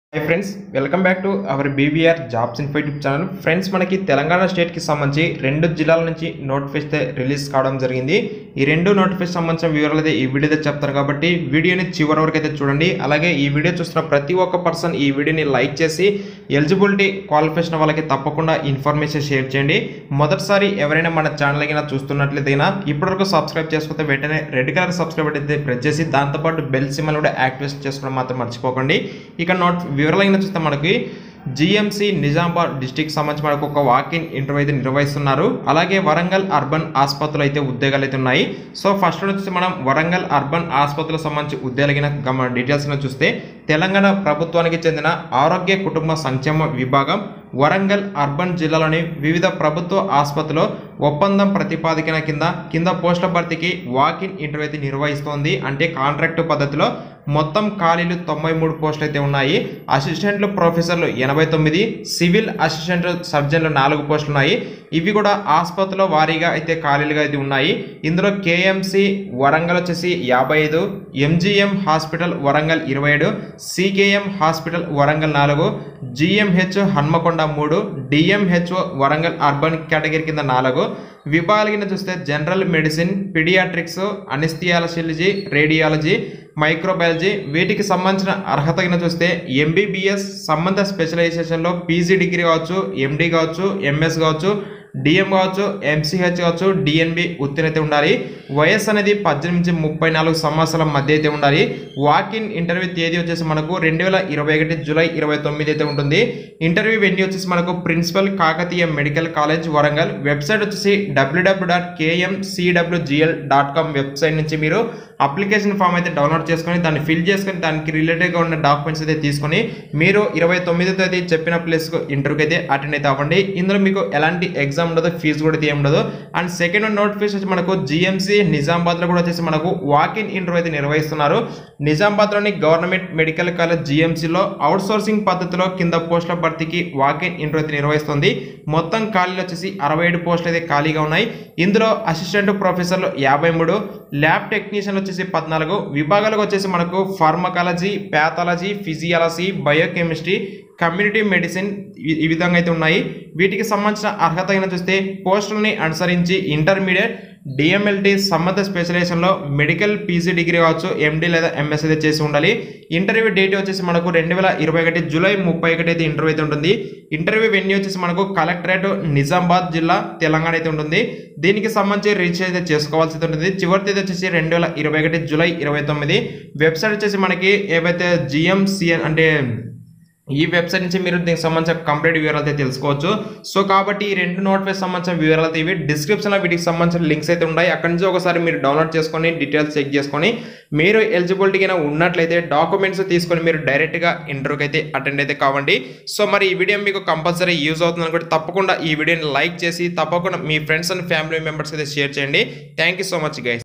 high friends welcome back to our BBR jobs info YouTube channel friends మనకి తెలంగాణ స్టేట్కి సంబంధించి రెండు జిల్లాల నుంచి నోటిఫికేషన్ రిలీజ్ కావడం జరిగింది ఈ రెండు నోటిఫికేషన్ సంబంధించిన వివరాలు అయితే ఈ వీడియో అయితే చెప్తాను కాబట్టి వీడియోని చివరి వరకు అయితే చూడండి అలాగే ఈ వీడియో చూస్తున్న ప్రతి ఒక్క పర్సన్ ఈ వీడియోని లైక్ చేసి ఎలిజిబిలిటీ క్వాలిఫికేషన్ వాళ్ళకి తప్పకుండా ఇన్ఫర్మేషన్ షేర్ చేయండి మొదటిసారి ఎవరైనా మన ఛానల్ అయినా చూస్తున్నట్లయితే ఇప్పటివరకు సబ్స్క్రైబ్ చేసుకుంటే వెంటనే రెడ్ కలర్ సబ్స్క్రైబ్ అయితే ప్రెస్ చేసి దాంతోపాటు బెల్ సిమ్మల్ కూడా యాక్టివేట్ చేసుకోవడం మాత్రం మర్చిపోకండి ఇక నోట్ వివరాలు చూస్తే మనకి జిఎంసి నిజామాబాద్ డిస్టిక్ సంబంధించి మనకు ఒక వాకిన్ ఇంటర్వ్యూ అయితే నిర్వహిస్తున్నారు అలాగే వరంగల్ అర్బన్ ఆసుపత్రులు అయితే ఉద్యోగాలు అయితే ఉన్నాయి సో ఫస్ట్ వచ్చి మనం వరంగల్ అర్బన్ ఆసుపత్రులకు సంబంధించి ఉద్యోగాలగిన గమ డీటెయిల్స్ చూస్తే తెలంగాణ ప్రభుత్వానికి చెందిన ఆరోగ్య కుటుంబ సంక్షేమ విభాగం వరంగల్ అర్బన్ జిల్లాలోని వివిధ ప్రభుత్వ ఆసుపత్రిలో ఒప్పందం ప్రతిపాదికన కింద కింద పోస్టుల భర్తీకి వాకిన్ ఇంటర్వ్యూ అయితే నిర్వహిస్తోంది అంటే కాంట్రాక్టు పద్ధతిలో మొత్తం ఖాళీలు తొంభై మూడు పోస్టులు అయితే ఉన్నాయి అసిస్టెంట్లు ప్రొఫెసర్లు ఎనభై తొమ్మిది సివిల్ అసిస్టెంట్ సర్జన్లు నాలుగు పోస్టులు ఉన్నాయి ఇవి కూడా ఆసుపత్రిలో వారీగా అయితే ఖాళీలుగా అయితే ఉన్నాయి ఇందులో కేఎంసి వరంగల్ వచ్చేసి యాభై ఐదు ఎంజిఎం హాస్పిటల్ వరంగల్ ఇరవై ఏడు సికేఎం హాస్పిటల్ వరంగల్ నాలుగు జిఎంహెచ్ హన్మకొండ మూడు డిఎంహెచ్ఓ వరంగల్ అర్బన్ కేటగిరీ కింద నాలుగు విభాగాల కింద చూస్తే general medicine paediatrics anaesthesiology radiology microbiology వీటికి సంబంధించిన అర్హత కింద చూస్తే ఎంబీబీఎస్ సంబంధ స్పెషలైజేషన్లో పీజీ డిగ్రీ కావచ్చు ఎండి కావచ్చు ఎంఎస్ కావచ్చు డిఎం కావచ్చు ఎంసీహెచ్ కావచ్చు డిఎన్బి ఉత్తీర్ణత ఉండాలి వయస్సు అనేది పద్దెనిమిది నుంచి ముప్పై నాలుగు సంవత్సరాల మధ్య అయితే ఉండాలి వాక్ ఇన్ ఇంటర్వ్యూ తేదీ వచ్చేసి మనకు రెండు వేల ఇరవై ఒకటి జూలై ఇరవై తొమ్మిది అయితే ఉంటుంది ఇంటర్వ్యూ వెన్యూ వచ్చేసి మనకు principal Kakatiya medical college Warangal website వచ్చేసి WWW dot KMCWGL dot com website నుంచి మీరు అప్లికేషన్ ఫామ్ అయితే డౌన్లోడ్ చేసుకొని దాన్ని ఫిల్ చేసుకొని దానికి రిలేటెడ్గా ఉన్న డాక్యుమెంట్స్ అయితే తీసుకొని మీరు ఇరవై తొమ్మిదో తేదీ చెప్పిన ప్లేస్కు ఇంటర్వ్యూకి అయితే అటెండ్ అయితే అవ్వండి ఇందులో మీకు ఎలాంటి ఎగ్జామ్ ఉండదు ఫీజు కూడా అయితే ఏం ఉండదు అండ్ సెకండ్ నోటిఫికేషన్ వచ్చి మనకు జిఎంసీ నిజామాబాద్లో కూడా వచ్చేసి మనకు వాక్ ఇన్ ఇంటర్వ్యూ అయితే నిర్వహిస్తున్నారు నిజామాబాద్లోని గవర్నమెంట్ మెడికల్ కాలేజ్ జిఎంసీలో అవుట్ సోర్సింగ్ పద్ధతిలో కింద పోస్టుల భర్తీకి వాక్ ఇన్ ఇంటర్వ్యూ అయితే నిర్వహిస్తుంది మొత్తం ఖాళీలు వచ్చేసి అరవై ఏడు పోస్టులు అయితే ఖాళీగా ఉన్నాయి ఇందులో అసిస్టెంట్ ప్రొఫెసర్లు యాభై మూడు ల్యాబ్ టెక్నీషియన్లు వచ్చేసి పద్నాలుగు విభాగాలకు వచ్చేసి మనకు pharmacology pathology physiology biochemistry community medicine ఈ- ఈ విధంగా అయితే ఉన్నాయి వీటికి సంబంధించిన అర్హత అయినా చూస్తే పోస్టులని అనుసరించి ఇంటర్మీడియట్ డిఎంఎల్టీ సంబంధ స్పెషలైజేషన్లో మెడికల్ పీజీ డిగ్రీ కావచ్చు ఎండి లేదా ఎంఎస్ అయితే చేసి ఉండాలి ఇంటర్వ్యూ డేట్ వచ్చేసి మనకు రెండు వేల ఇరవై ఒకటి జూలై ముప్పై ఒకటి అయితే ఇంటర్వ్యూ అయితే ఉంటుంది ఇంటర్వ్యూ వెన్యూ వచ్చేసి మనకు కలెక్టరేట్ నిజామాబాద్ జిల్లా తెలంగాణ అయితే ఉంటుంది దీనికి సంబంధించి రిజిస్టర్ అయితే చేసుకోవాల్సి అయితే ఉంటుంది చివరి తేదీ వచ్చేసి రెండు వేల ఇరవై ఒకటి జూలై ఇరవై తొమ్మిది వెబ్సైట్ వచ్చేసి మనకి ఏవైతే జిఎంసిఎన్ అంటే ఈ వెబ్సైట్ నుంచి మీరు దీనికి సంబంధించిన కంప్లీట్ వివరాలు అయితే తెలుసుకోవచ్చు సో కాబట్టి ఈ రెండు నోటిఫికేషన్ సంబంధించిన వివరాలు అయితే ఇవి డిస్క్రిప్షన్లో వీటికి సంబంధించిన లింక్స్ అయితే ఉన్నాయి అక్కడి నుంచి ఒకసారి మీరు డౌన్లోడ్ చేసుకొని డీటెయిల్స్ చెక్ చేసుకొని మీరు ఎలిజిబిలిటీ అయినా ఉన్నట్లయితే డాక్యుమెంట్స్ తీసుకొని మీరు డైరెక్ట్గా ఇంటర్వ్యూకి అయితే అటెండ్ అయితే కావండి సో మరి ఈ వీడియో మీకు కంపల్సరీ యూజ్ అవుతుంది అనుకుంటే తప్పకుండా ఈ వీడియోని లైక్ చేసి తప్పకుండా మీ ఫ్రెండ్స్ అండ్ ఫ్యామిలీ మెంబర్స్ అయితే షేర్ చేయండి thank you so much guys